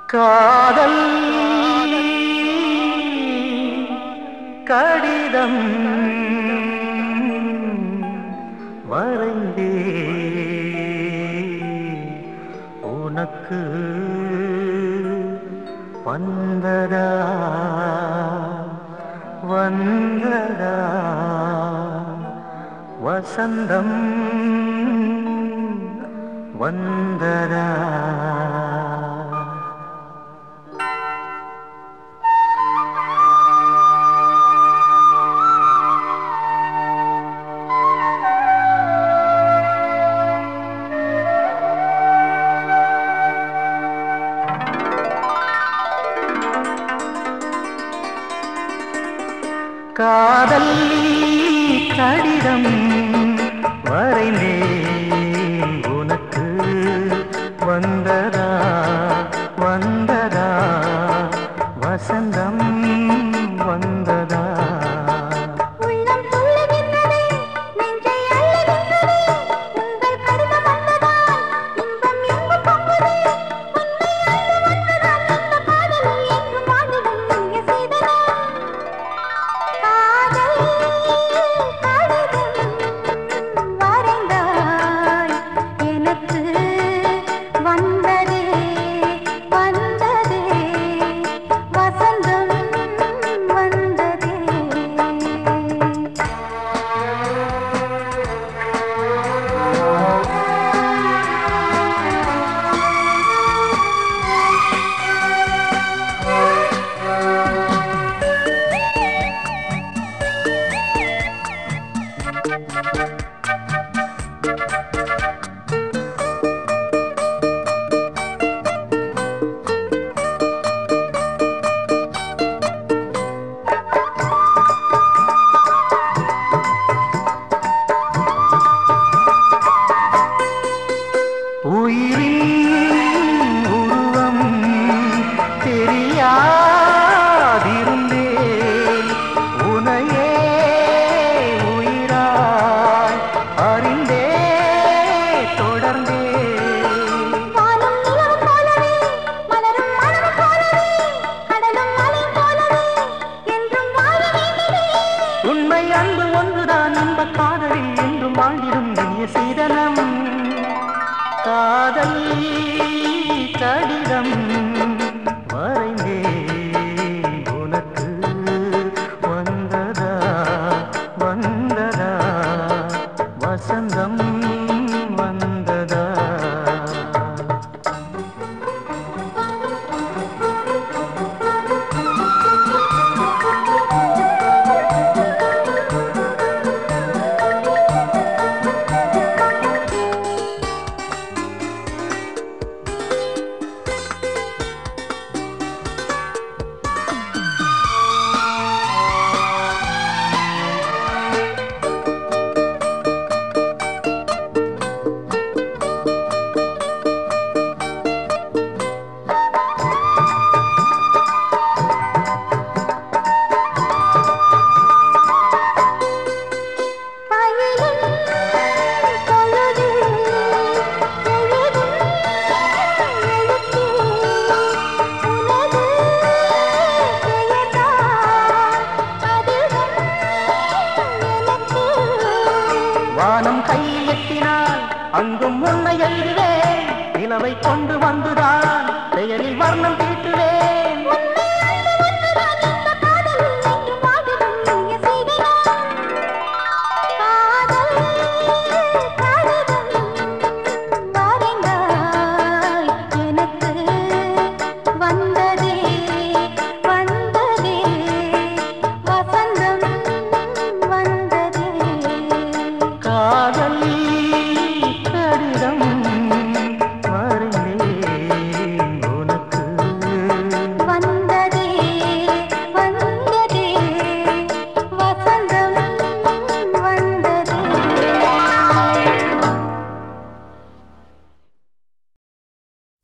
காதல் கடிதம் வரைந்தே உனக்கு வந்ததா வந்ததா வசந்தம் வந்ததா காதல் கடிதம் வரைந்தேன் உனக்கு வந்ததா வந்ததா வசந்தம் வந்ததா உள்ளம் துள்ளுகின்றதே நெஞ்சை அள்ளுகின்றதே உங்கள் கடிதம் வந்ததால் இன்பம் எங்கும் பொங்குதே உன்னை அள்ளு வந்ததால் இந்த காதலில் எங்கும் வாழ்ந்திடும் இனிய சீதனம் காதல் கடிதம் வரைந்தாய் எனக்கு வந்ததே வந்ததே வசந்தம் வந்ததே உயிரின் உருவம் தெரியாதிருந்தேன் உனையே உயிராய் அறிந்தே தொடர்ந்தேன் வானும் நிலவும் போலவே மலரும் மனமும் போலவே கடலும் மலையும் போலவே என்றும் வாழ வேண்டுமே உண்மை அன்பு ஒன்றுதான் இன்ப காதலில் என்றும் வாழ்ந்திடும் இனிய சீதனம் காதல் கடிதம் வரைந்தேன் உனக்கு வந்ததா வந்ததா வசந்தம் வந்ததா பயிலும் பொழுது எழுதும் எழுத்து உனது பெயர்தான் அதிகம் எனக்கு வானம் கையில் எட்டினால் அங்கும் உன்னை எழுதுவேன் நிலவை கொண்டு வந்துதான் பெயரில் வர்ணம் தீட்ட